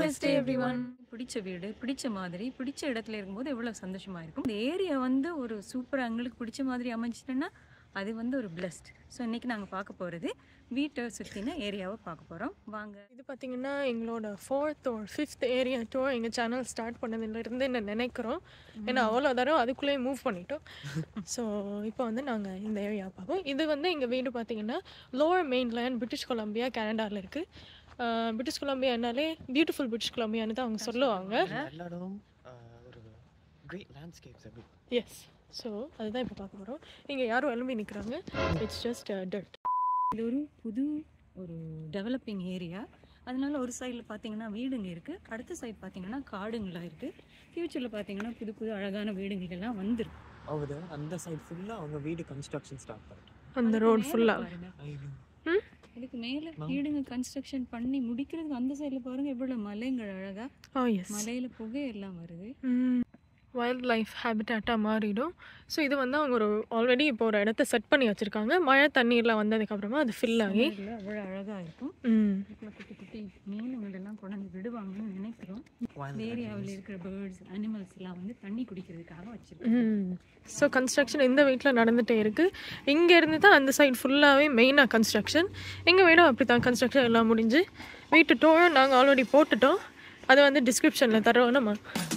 நமஸ்தே everyone பிடிச்ச வீடு பிடிச்ச மாதிரி பிடிச்ச இடத்துல இருக்கும்போது எவ்வளோ சந்தோஷமா இருக்கும் இந்த ஏரியா வந்து ஒரு சூப்பராக எங்களுக்கு பிடிச்ச மாதிரி அமைஞ்சிட்டோன்னா அது வந்து ஒரு பிளஸ்ட் ஸோ இன்னைக்கு நாங்கள் பார்க்க போகிறது வீட்டை சுற்றின ஏரியாவை பார்க்க போகிறோம் வாங்க இது பார்த்தீங்கன்னா எங்களோட ஃபோர்த் ஒரு ஃபிஃப்த் ஏரியா டூர் எங்கள் சேனல் ஸ்டார்ட் பண்ணதுலேருந்து நான் நினைக்கிறோம் ஏன்னா அவ்வளோ தரம் அதுக்குள்ளேயே மூவ் பண்ணிட்டோம் ஸோ இப்போ வந்து நாங்கள் இந்த ஏரியா பார்ப்போம் இது வந்து எங்கள் வீடு பார்த்தீங்கன்னா லோவர் மெயின்லேண்ட் பிரிட்டிஷ் கொலம்பியா கனடாவில் இருக்குது பிரிட்டிஷ் கொலம்பியானாலே பியூட்டிஃபுல் பிரிட்டிஷ் கொலம்பியான்னு தான் அவங்க சொல்லுவாங்க எல்லா இடமும் ஆஹ், ஒரு கிரேட் லேண்ட்ஸ்கேப்ஸ் அப்படி எஸ் ஸோ அதுதான் இப்போ பார்க்க போகிறோம் இங்கே யாரும் எழும்பி நிற்கிறாங்க இட்ஸ் ஜஸ்ட் டர்ட் இது ஒரு புது ஒரு டெவலப்பிங் ஏரியா அதனால ஒரு சைடில் பார்த்தீங்கன்னா வீடுங்க இருக்குது அடுத்த சைடு பார்த்தீங்கன்னா காடுங்களாக இருக்குது ஃப்யூச்சரில் பார்த்தீங்கன்னா புது புது அழகான வீடுங்கள்லாம் வந்துருக்கு அவங்க அந்த சைடு ஃபுல்லாக அவங்க வீடு கன்ஸ்ட்ரக்ஷன் ஸ்டார்ட் பண்ணிட்டாங்க அந்த ரோடு ஃபுல்லாக பாருங்க இதுக்கு மேல வீடுங்க கன்ஸ்ட்ரக்ஷன் பண்ணி முடிக்கிறதுக்கு அந்த சைடுல பாருங்க எவ்வளவு மலைங்கள் அழகா ஓ எஸ் மலையில புகை எல்லாம் வருது வைல்ட் லைஃப் ஹேபிட்டாட்டாக மாறிடும் ஸோ இது வந்து அவங்க ஒரு ஆல்ரெடி இப்போ ஒரு இடத்த செட் பண்ணி வச்சுருக்காங்க மழை தண்ணீர்லாம் வந்ததுக்கப்புறமா அது ஃபில் ஆகி இதுல அவ்வளவு அழகா இருக்கும் ம் இதுக்குள்ள குட்டி குட்டி மீனுங்கள் எல்லாம் கொண்டாந்து விடுவாங்கன்னு நினைக்கிறோம் இந்த ஏரியாவில் இருக்கிற பேர்ட்ஸ் அனிமல்ஸ் எல்லாம் வந்து தண்ணி குடிக்கிறதுக்காக வச்சிருக்கோம் ஸோ கன்ஸ்ட்ரக்ஷன் இந்த வீட்டில் நடந்துகிட்டே இருக்குது இங்கேருந்து தான் அந்த சைடு ஃபுல்லாகவே மெயினாக கன்ஸ்ட்ரக்ஷன் எங்கள் வீடும் அப்படி தான் கன்ஸ்ட்ரக்ஷன் எல்லாம் முடிஞ்சு வீட்டு டோரும் நாங்கள் ஆல்ரெடி போட்டுட்டோம் அதை வந்து டிஸ்கிரிப்ஷனில் தரோம் நம்ம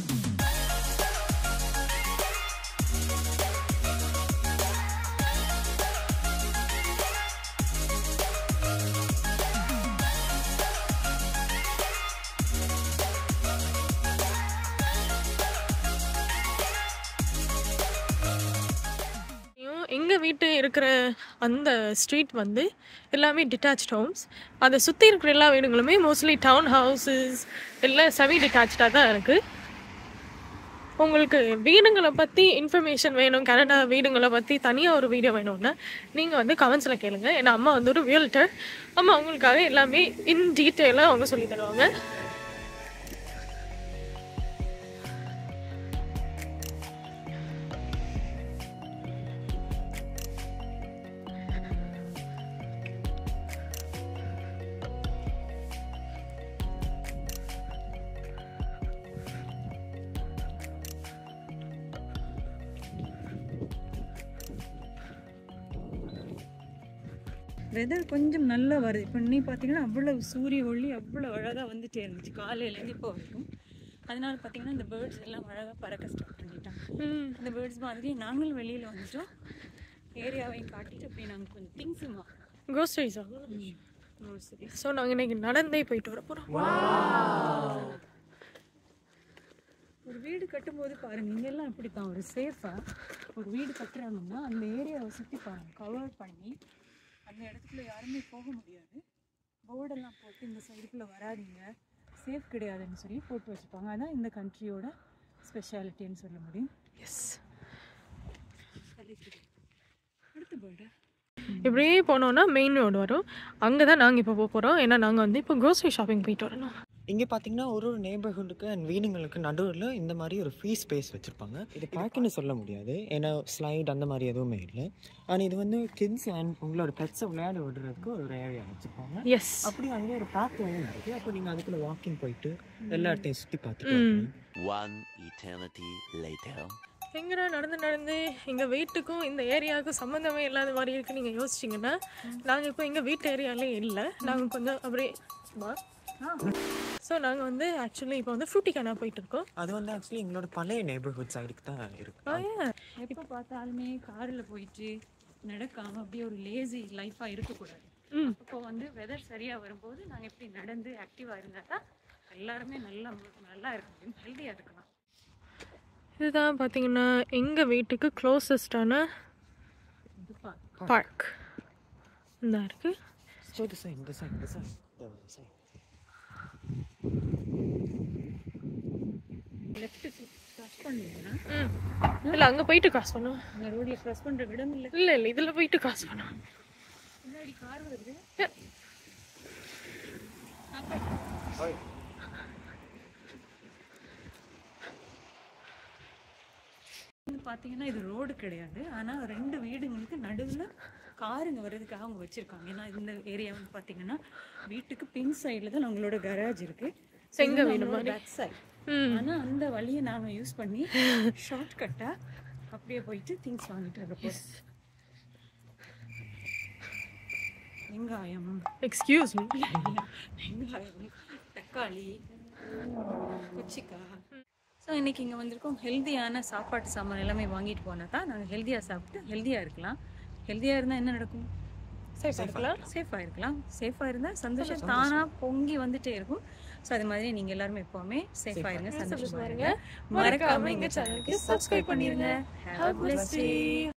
எங்கள் வீட்டு இருக்கிற அந்த ஸ்ட்ரீட் வந்து எல்லாமே டிட்டாச் ஹோம்ஸ் அதை சுற்றி இருக்கிற எல்லா வீடுகளுமே மோஸ்ட்லி டவுன் ஹவுசஸ் இல்லை செமி டிட்டாச்சாக தான் இருக்குது உங்களுக்கு வீடுங்களை பற்றி இன்ஃபர்மேஷன் வேணும் கனடா வீடுங்களை பற்றி தனியாக ஒரு வீடியோ வேணும்னா நீங்கள் வந்து கமெண்ட்ஸில் கேளுங்க ஏன்னா அம்மா வந்து ஒரு ரியல்டர் அம்மா உங்களுக்காக எல்லாமே இன் டீட்டெயிலாக அவங்க சொல்லி தருவாங்க வெதர் கொஞ்சம் நல்லா வருது இப்போ நீ பார்த்தீங்கன்னா அவ்வளவு சூரிய ஒளி அவ்வளோ அழகாக வந்துட்டே இருந்துச்சு காலையிலேருந்து இப்போ வரைக்கும் அதனால பார்த்தீங்கன்னா இந்த பேர்ட்ஸ் எல்லாம் அழகாக பறக்க ஸ்டார்ட் பண்ணிட்டாங்க ம் இந்த பேர்ட்ஸ் மாதிரி நாங்களும் வெளியில் வந்துட்டோம் ஏரியாவையும் காட்டிட்டு அப்படியே நாங்கள் கொஞ்சம் திங்ஸுமா க்ரோசரிஸ் ஆகும் சரி ஸோ நாங்கள் இன்னைக்கு நடந்தே போயிட்டு வர போகிறோம் ஒரு வீடு கட்டும்போது பாருங்க இங்கெல்லாம் இப்படித்தான் ஒரு சேஃபாக ஒரு வீடு கட்டுறாங்கன்னா அந்த ஏரியாவை சுற்றி பாருங்க கவர் பண்ணி அந்த இடத்துக்குள்ள யாருமே போக முடியாது போர்டெல்லாம் போட்டு இந்த சைடுக்குள்ளே வராதீங்க சேஃப் கிடையாதுன்னு சொல்லி போட்டு வச்சுப்பாங்க அதான் இந்த கண்ட்ரியோட ஸ்பெஷாலிட்டின்னு சொல்ல முடியும் எஸ் அடுத்த பேர்டு இப்படியே போனோம்னா மெயின் ரோடு வரும் அங்கே தான் நாங்கள் இப்போ போக போகிறோம் ஏன்னா நாங்கள் வந்து இப்போ க்ரோசரி ஷாப்பிங் போயிட்டு வரணும் இங்கே பார்த்தீங்கன்னா ஒரு ஒரு நeighborhood-க்கு அண்ட் வீடுங்களுக்கு நடுவில் இந்த மாதிரி ஒரு ஃப்ரீ ஸ்பேஸ் வச்சுருப்பாங்க இது பார்க்குன்னு சொல்ல முடியாது ஏன்னா ஸ்லைட் அந்த மாதிரி எதுவுமே இல்லை ஆனால் இது வந்து கிட்ஸ் அண்ட் உங்களோட பெட்ஸை விளையாட விடுறதுக்கு ஒரு ஏரியா வச்சுருப்பாங்க எஸ் அப்படி அங்கே ஒரு பார்க் இருக்குது அப்போ நீங்கள் அதுக்குள்ளே வாக்கிங் போயிட்டு எல்லா இடத்தையும் சுற்றி பார்த்துட்டு ம். வரலாம். One eternity later. எங்கடா நடந்து நடந்து எங்கள் வீட்டுக்கும் இந்த ஏரியாவுக்கும் சம்மந்தமே இல்லாத மாதிரி இருக்கு நீங்கள் யோசிச்சிங்கன்னா நாங்கள் இப்போ எங்கள் வீட்டு ஏரியாலே இல்லை நாங்கள் கொஞ்சம் அப்படியே ஸோ நாங்கள் வந்து ஆக்சுவலி இப்போ வந்து ஃப்ரூட்டி கேனா போயிட்டு இருக்கோம் அது வந்து ஆக்சுவலி எங்களோட பழைய நeighborhood சைடுக்கு தான் இருக்கு எப்போ பார்த்தாலுமே காரில் போயிட்டு நடக்காம அப்படியே ஒரு லேசி லைஃபாக இருக்கக்கூடாது ம். அப்போ வந்து வெதர் சரியாக வரும்போது நாங்கள் எப்படி நடந்து ஆக்டிவாக இருந்தால் தான் எல்லாருமே நல்லா நல்லா இருக்க முடியும் ஹெல்த்தியாக இருக்கலாம் இதுதான் பார்த்தீங்கன்னா எங்கள் வீட்டுக்கு க்ளோசஸ்டான பார்க் இந்த இருக்கு ஸோ இந்த சைட் இந்த சைட் இந்த சைட் இந்த சைட் லெஃப்ட் க்ராஸ் பண்ணுவீங்கன்னா ம் இல்லை அங்கே போயிட்டு கிராஸ் பண்ணுவோம் இந்த ரோடில் க்ராஸ் பண்ணுற இடம் இல்லை இல்லை இல்லை இதில் போயிட்டு கிராஸ் பண்ணுவோம் முன்னாடி கார் வருது வந்து பார்த்தீங்கன்னா இது ரோடு கிடையாது ஆனால் ரெண்டு வீடுங்களுக்கு நடுவில் காருங்க வர்றதுக்காக அவங்க வச்சுருக்காங்க ஏன்னா இந்த ஏரியா வந்து பார்த்தீங்கன்னா வீட்டுக்கு பின் சைடில் தான் நம்மளோட கராஜ் இருக்குது எங்க வீடு மாதிரி பேக் சைட் ம் ஆனா அந்த வழியை நாங்க யூஸ் பண்ணி ஷார்ட் கட்டா அப்படியே போயிட்டு திங்ஸ் வாங்கிட்டு இருக்க வெங்காயம் எக்ஸ்கியூஸ் மீ வெங்காயம் தக்காளி கொச்சிக்காய் ஸோ இன்னைக்கு இங்கே வந்திருக்கோம் ஹெல்தியான சாப்பாட்டு சாமான் எல்லாமே வாங்கிட்டு போனால் தான் நாங்கள் ஹெல்த்தியாக சாப்பிட்டு ஹெல்த்தியாக இருக்கலாம் ஹெல்த்தியாக இருந்தால் என்ன நடக்கும் சேஃபாக இருக்கலாம் சேஃபாக இருக்கலாம் சேஃபாக இருந்தால் சந்தோஷம் தானாக பொங்கி வந்துட்டே இருக்கும் ஸோ அது மாதிரி நீங்கள் எல்லாருமே எப்போவுமே சேஃபாக இருங்க சந்தோஷமா இருங்க மறக்காம எங்கள் சேனலுக்கு சப்ஸ்கிரைப் பண்ணிடுங்க Have a blessed day.